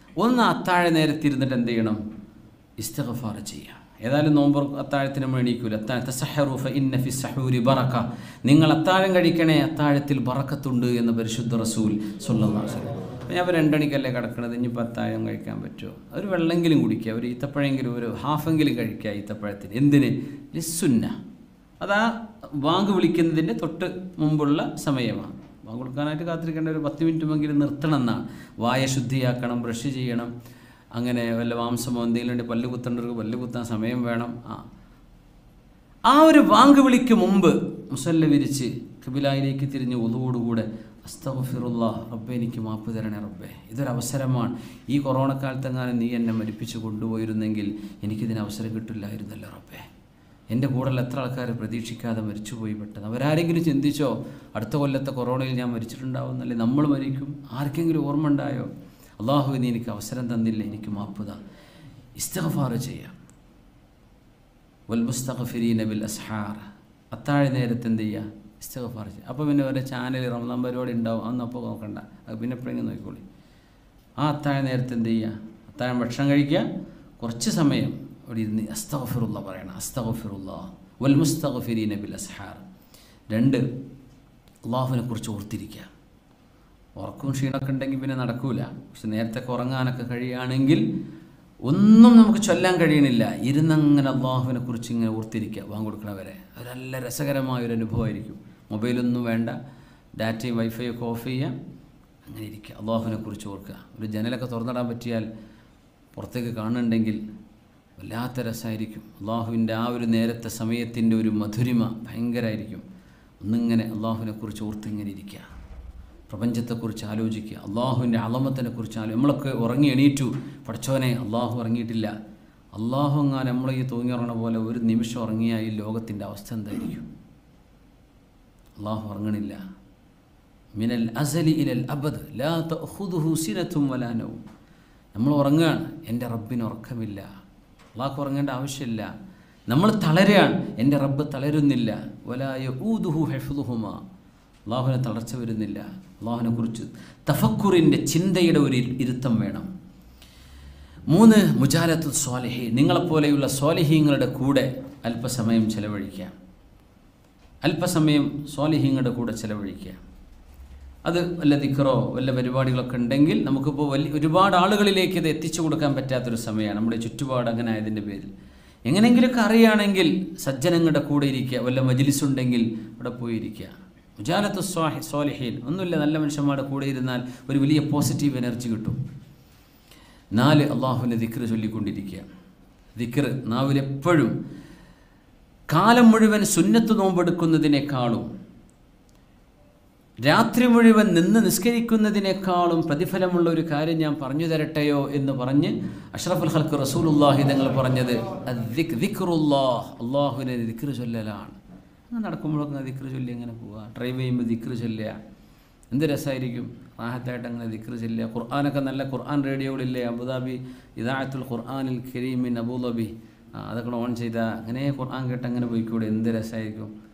ഒന്ന് അത്താഴ നേരത്തിരുന്നിട്ട് എന്ത് ചെയ്യണം ഇസ്തഗഫാർ ചെയ്യുക ഏതായാലും നോമ്പ് അത്താഴത്തിന് നമ്മൾ എണീക്കൂല അത്താഴ തസഹറൂഫ ഇന്ന ഫി സഹൂരി ബറക്ക നിങ്ങൾ അത്താഴം കഴിക്കണേ അത്താഴത്തിൽ ബറക്കത്തുണ്ട് എന്ന് പരിശുദ്ധ റസൂൽ സല്ലല്ലാഹു അലൈഹി വസല്ലം അപ്പോൾ ഞാൻ ഇപ്പോൾ രണ്ടണിക്കല്ലേ കിടക്കണത് ഇനിയിപ്പോൾ അത്താഴം കഴിക്കാൻ പറ്റുമോ ഒരു വെള്ളമെങ്കിലും കുടിക്കുക ഒരു ഈത്തപ്പഴമെങ്കിലും ഒരു ഹാഫെങ്കിലും കഴിക്കുക ഈത്തപ്പഴത്തിന് എന്തിന് ലിസുന്ന അതാ വാങ്ക് വിളിക്കുന്നതിൻ്റെ തൊട്ട് മുമ്പുള്ള സമയമാണ് വാങ്ക് കൊടുക്കാനായിട്ട് കാത്തിരിക്കേണ്ട ഒരു പത്ത് മിനിറ്റുമെങ്കിലും നിർത്തണം എന്നാണ് വായ ശുദ്ധിയാക്കണം ബ്രഷ് ചെയ്യണം അങ്ങനെ വല്ല മാംസമോ എന്തെങ്കിലും ഉണ്ടെങ്കിൽ പല്ല് കുത്തേണ്ടവർക്ക് പല്ല് കുത്താൻ സമയം വേണം ആ ആ ഒരു വാങ്ക് വിളിക്ക് മുമ്പ് മുസല്ല വിരിച്ച് കബിലായിലേക്ക് തിരിഞ്ഞ് ഒതുവോടുകൂടെ അസ്തഫിറുള്ള റബ്ബെ എനിക്ക് മാപ്പ് തരണേ റബ്ബെ ഇതൊരവസരമാണ് ഈ കൊറോണ കാലത്തെങ്ങാനും നീ എന്നെ മരിപ്പിച്ച് കൊണ്ടുപോയിരുന്നെങ്കിൽ എനിക്കിതിന് അവസരം കിട്ടില്ലായിരുന്നല്ലോ റബ്ബെ എൻ്റെ കൂടെയുള്ള എത്ര ആൾക്കാർ പ്രതീക്ഷിക്കാതെ മരിച്ചുപോയി പെട്ടെന്ന് അവരാരെങ്കിലും ചിന്തിച്ചോ അടുത്ത കൊല്ലത്തെ കൊറോണയിൽ ഞാൻ മരിച്ചിട്ടുണ്ടാവുന്നല്ലേ നമ്മൾ മരിക്കും ആർക്കെങ്കിലും ഓർമ്മ ഉണ്ടായോ അള്ളാഹു നീ എനിക്ക് അവസരം തന്നില്ല എനിക്ക് മാപ്പുത ഇസ്തഫാറ് ചെയ്യാം വൽമുസ്തഫിരീന ബിൽ അസ്ഹാർ അത്താഴ നേരത്തെ എന്ത് ചെയ്യുക ഇസ്തഫാർ ചെയ്യുക അപ്പോൾ പിന്നെ ഒരു ചാനൽ റമദാൻ പരിപാടി ഉണ്ടാവും അതൊന്നും അപ്പോൾ നോക്കണ്ട അത് പിന്നെ എപ്പോഴെങ്കിലും നോക്കിക്കോളി ആ അത്താഴ നേരത്തെ എന്ത് ചെയ്യുക അത്താഴം ഭക്ഷണം കഴിക്കുക കുറച്ച് സമയം അവിടെ ഇരുന്ന് അസ്തഫിറുള്ള പറയണം അസ്തഫിറുള്ള വൽമുസ്തഫിരീന ബിൽ അസ്ഹാർ രണ്ട് അള്ളാഹുവിനെ കുറിച്ച് ഓർത്തിരിക്കുക ഉറക്കവും ക്ഷീണമൊക്കെ ഉണ്ടെങ്കിൽ പിന്നെ നടക്കൂല പക്ഷെ നേരത്തെ ഉറങ്ങാനൊക്കെ കഴിയുകയാണെങ്കിൽ ഒന്നും നമുക്ക് ചൊല്ലാൻ കഴിയണില്ല ഇരുന്നങ്ങനെ അള്ളാഹുവിനെ കുറിച്ച് ഇങ്ങനെ ഓർത്തിരിക്കുക വാങ്ങിക്കൊടുക്കണവരെ അത് നല്ല രസകരമായ ഒരു അനുഭവമായിരിക്കും മൊബൈലൊന്നും വേണ്ട ഡാറ്റയും വൈഫൈയും ഒക്കെ ഓഫ് ചെയ്യുക അങ്ങനെ ഇരിക്കുക അള്ളാഹുവിനെ കുറിച്ച് ഓർക്കുക ഒരു ജനലൊക്കെ തുറന്നിടാൻ പറ്റിയാൽ പുറത്തേക്ക് കാണുന്നുണ്ടെങ്കിൽ വല്ലാത്ത രസമായിരിക്കും അള്ളാഹുവിൻ്റെ ആ ഒരു നേരത്തെ സമയത്തിൻ്റെ ഒരു മധുരിമ ഭയങ്കരമായിരിക്കും ഒന്നിങ്ങനെ അള്ളാഹുവിനെ കുറിച്ച് ഓർത്തിങ്ങനെ ഇരിക്കുക പ്രപഞ്ചത്തെക്കുറിച്ച് ആലോചിക്കുക അള്ളാഹുവിൻ്റെ അളമത്തിനെ കുറിച്ച് ആലോ നമ്മളൊക്കെ ഉറങ്ങി എണീറ്റു പഠിച്ചവനെ അള്ളാഹു ഉറങ്ങിയിട്ടില്ല അള്ളാഹു എങ്ങാൻ നമ്മളെ ഈ തൂങ്ങി ഉറങ്ങണ പോലെ ഒരു നിമിഷം ഉറങ്ങിയാൽ ഈ ലോകത്തിൻ്റെ അവസ്ഥ എന്തായിരിക്കും അള്ളാഹു ഉറങ്ങണില്ല മിനൽ അസലി ഇലൽ അബദ് ലാ തഖുദുഹു സിനത്തും വലാനവും നമ്മൾ ഉറങ്ങുകയാണ് എൻ്റെ റബ്ബിന് ഉറക്കമില്ല അള്ളാഹു ഉറങ്ങേണ്ട ആവശ്യമില്ല നമ്മൾ തളരുകയാണ് എൻ്റെ റബ്ബ് തളരുന്നില്ല വലായ ഊദുഹു ഹെഫുദുഹുമ അള്ളാഹുവിനെ തളർച്ച വരുന്നില്ല അള്ളാഹുവിനെ കുറിച്ച് തഫക്കുറിൻ്റെ ചിന്തയുടെ ഒരു ഇരുത്തം വേണം മൂന്ന് മുജാലത്തു സ്വാലിഹി നിങ്ങളെപ്പോലെയുള്ള സ്വാലിഹീങ്ങളുടെ കൂടെ അല്പസമയം ചെലവഴിക്കുക അല്പസമയം സ്വാലിഹീങ്ങളുടെ കൂടെ ചെലവഴിക്കുക അത് വല്ല ദിക്കറോ വല്ല പരിപാടികളൊക്കെ ഉണ്ടെങ്കിൽ നമുക്കിപ്പോൾ വലിയ ഒരുപാട് ആളുകളിലേക്ക് ഇത് എത്തിച്ചു കൊടുക്കാൻ പറ്റാത്തൊരു സമയമാണ് നമ്മുടെ ചുറ്റുപാട് അങ്ങനെ ആയതിൻ്റെ പേരിൽ എങ്ങനെയെങ്കിലുമൊക്കെ അറിയുകയാണെങ്കിൽ സജ്ജനങ്ങളുടെ കൂടെ ഇരിക്കുക വല്ല മജിലിസ് ഉണ്ടെങ്കിൽ അവിടെ പോയി ഇരിക്കുക മുജാലത്ത് സ്വാഹി സ്വാലിഹീൻ ഒന്നുമില്ല നല്ല മനുഷ്യന്മാരുടെ കൂടെ ഇരുന്നാൽ ഒരു വലിയ പോസിറ്റീവ് എനർജി കിട്ടും നാല് അള്ളാഹുവിൻ്റെ ദിക്ർ ചൊല്ലിക്കൊണ്ടിരിക്കുക ദിക്ർ നാവിലെപ്പോഴും കാലം മുഴുവൻ സുന്നത്ത് നോമ്പെടുക്കുന്നതിനേക്കാളും രാത്രി മുഴുവൻ നിന്ന് നിസ്കരിക്കുന്നതിനേക്കാളും പ്രതിഫലമുള്ള ഒരു കാര്യം ഞാൻ പറഞ്ഞു തരട്ടെയോ എന്ന് പറഞ്ഞ് അഷ്റഫുൽ ഹൽക്ക് റസൂലുല്ലാഹി തങ്ങൾ പറഞ്ഞത് അള്ളാഹുവിനെ ദിക്ർ ചൊല്ലലാണ് അങ്ങനെ നടക്കുമ്പോഴൊക്കെ ദിക്ർ ചൊല്ലി അങ്ങനെ പോവുക ഡ്രൈവ് ചെയ്യുമ്പോൾ ദിക്ർ ചൊല്ലുക എന്ത് രസമായിരിക്കും റാഹത്തായിട്ട് അങ്ങനെ ദിക്ർ ചൊല്ലുക ഖുർആാനൊക്കെ നല്ല ഖുർആൻ റേഡിയോകളില്ലേ അബുദാബി ഇദായത്തുൽ ഖുർആാനിൽ കരീമിൻ അബുദാബി അതൊക്കെ ഓൺ ചെയ്താൽ അങ്ങനെ ഖുർആൻ കേട്ട് അങ്ങനെ പോയിക്കൂടെ എന്ത് രസമായിരിക്കും